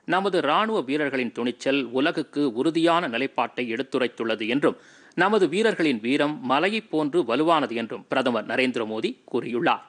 நமது ராணுவ வீரர்களின் துணிச்சல் உலகுக்கு உறுதியான நிலைப்பாட்டை எடுத்துரைத்துள்ளது என்றும் நமது வீரர்களின் வீரம் மலையைப் போன்று வலுவானது என்றும் பிரதமர் நரேந்திர மோடி கூறியுள்ளார்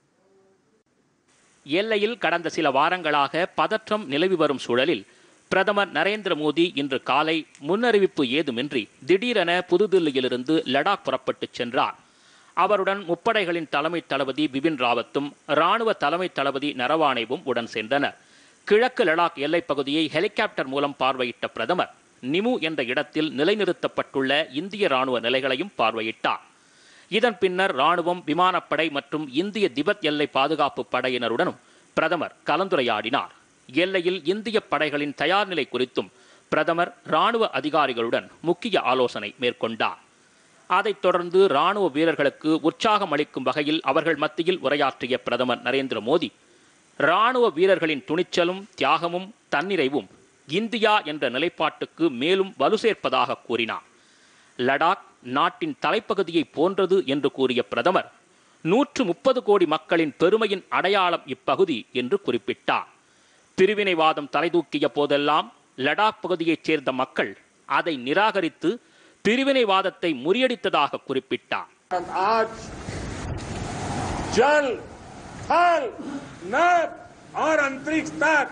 எல்லையில் கடந்த சில வாரங்களாக பதற்றம் நிலவி வரும் சூழலில் பிரதமர் நரேந்திர மோடி இன்று காலை முன்னறிவிப்பு ஏதுமின்றி திடீரென புதுதில்லியிலிருந்து லடாக் புறப்பட்டுச் சென்றார் அவருடன் முப்படைகளின் தலைமை தளபதி பிபின் ராவத்தும் ராணுவ தலைமை தளபதி நரவானேவும் உடன் சென்றனர் கிழக்கு லடாக் எல்லைப் பகுதியை ஹெலிகாப்டர் மூலம் பார்வையிட்ட பிரதமர் நிமு என்ற இடத்தில் நிலைநிறுத்தப்பட்டுள்ள இந்திய ராணுவ நிலைகளையும் பார்வையிட்டார் இதன் பின்னர் ராணுவம் விமானப்படை மற்றும் இந்திய திபெத் எல்லை பாதுகாப்பு படையினருடனும் பிரதமர் கலந்துரையாடினார் எல்லையில் இந்திய படைகளின் தயார் நிலை குறித்தும் பிரதமர் ராணுவ அதிகாரிகளுடன் முக்கிய ஆலோசனை மேற்கொண்டார் அதைத் தொடர்ந்து ராணுவ வீரர்களுக்கு உற்சாகம் அளிக்கும் வகையில் அவர்கள் மத்தியில் உரையாற்றிய பிரதமர் நரேந்திர மோடி ராணுவ வீரர்களின் துணிச்சலும் தியாகமும் தன்னிறைவும் இந்தியா என்ற நிலைப்பாட்டுக்கு மேலும் வலு சேர்ப்பதாக கூறினார் லடாக் நாட்டின் தலைப்பகுதியை போன்றது என்று கூறிய பிரதமர் நூற்று முப்பது கோடி மக்களின் பெருமையின் அடையாளம் இப்பகுதி என்று குறிப்பிட்டார் பிரிவினைவாதம் தலைதூக்கிய போதெல்லாம் லடாக் பகுதியைச் சேர்ந்த மக்கள் அதை நிராகரித்து பிரிவினைவாதத்தை முறியடித்ததாக குறிப்பிட்டார் आज जल थल नभ और अंतरिक्ष तक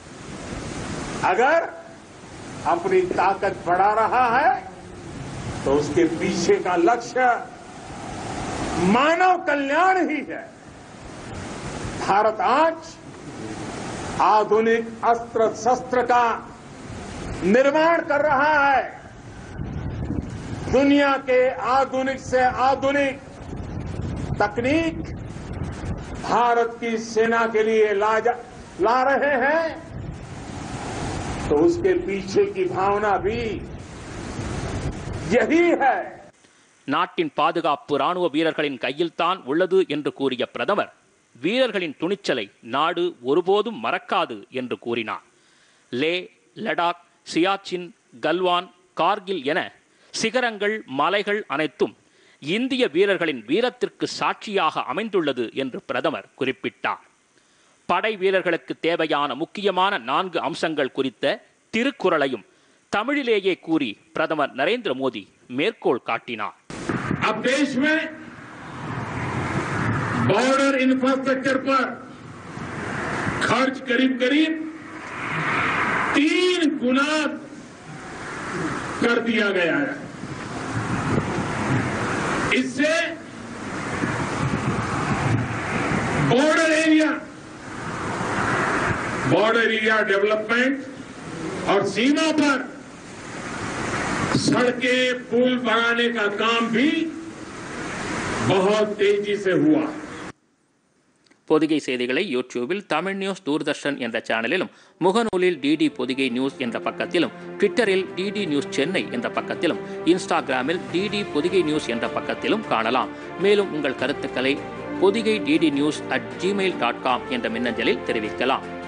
अगर अपनी ताकत बढ़ा रहा है तो उसके पीछे का लक्ष्य मानव कल्याण ही है भारत आज आधुनिक अस्त्र शस्त्र का निर्माण कर रहा है दुनिया के आधुनिक से आधुनिक तकनीक भारत की सेना के लिए ला, जा, ला रहे हैं तो उसके पीछे की भावना भी यही है நாட்டின் பாதுகாப்பு ராணுவ வீரர்களின் கையில்தான் உள்ளது என்று கூறிய பிரதமர் வீரர்களின் துணிச்சலை நாடு ஒருபோதும் மறக்காது என்று கூறினார் லே லடாக் சியாச்சின் கல்வான் கார்கில் என சிகரங்கள் மலைகள் அனைத்தும் இந்திய வீரர்களின் வீரத்திற்கு சாட்சியாக அமைந்துள்ளது என்று பிரதமர் குறிப்பிட்டார் படை வீரர்களுக்கு தேவையான முக்கியமான நான்கு அம்சங்கள் குறித்த திருக்குறளையும் தமிழிலேயே கூறி பிரதமர் நரேந்திர மோடி மேற்கோள் காட்டினார் अब देश में बॉर्डर इंफ्रास्ट्रक्चर पर खर्च करीब करीब तीन गुना कर दिया गया है इससे border area border area development और सीमा पर सड़कें पुल बनाने का काम भी बहुत तेजी से हुआ பொதிகை செய்திகளை யூடியூபில் தமிழ் நியூஸ் தூர்தர்ஷன் என்ற சேனலிலும் முகநூலில் டிடி பொதிகை நியூஸ் என்ற பக்கத்திலும் ட்விட்டரில் டிடி நியூஸ் சென்னை என்ற பக்கத்திலும் இன்ஸ்டாகிராமில் டிடி பொதிகை நியூஸ் என்ற பக்கத்திலும் காணலாம் மேலும் உங்கள் கருத்துக்களை Podhigai DD news at Gmail dot com என்ற மின்னஞ்சலில் தெரிவிக்கலாம்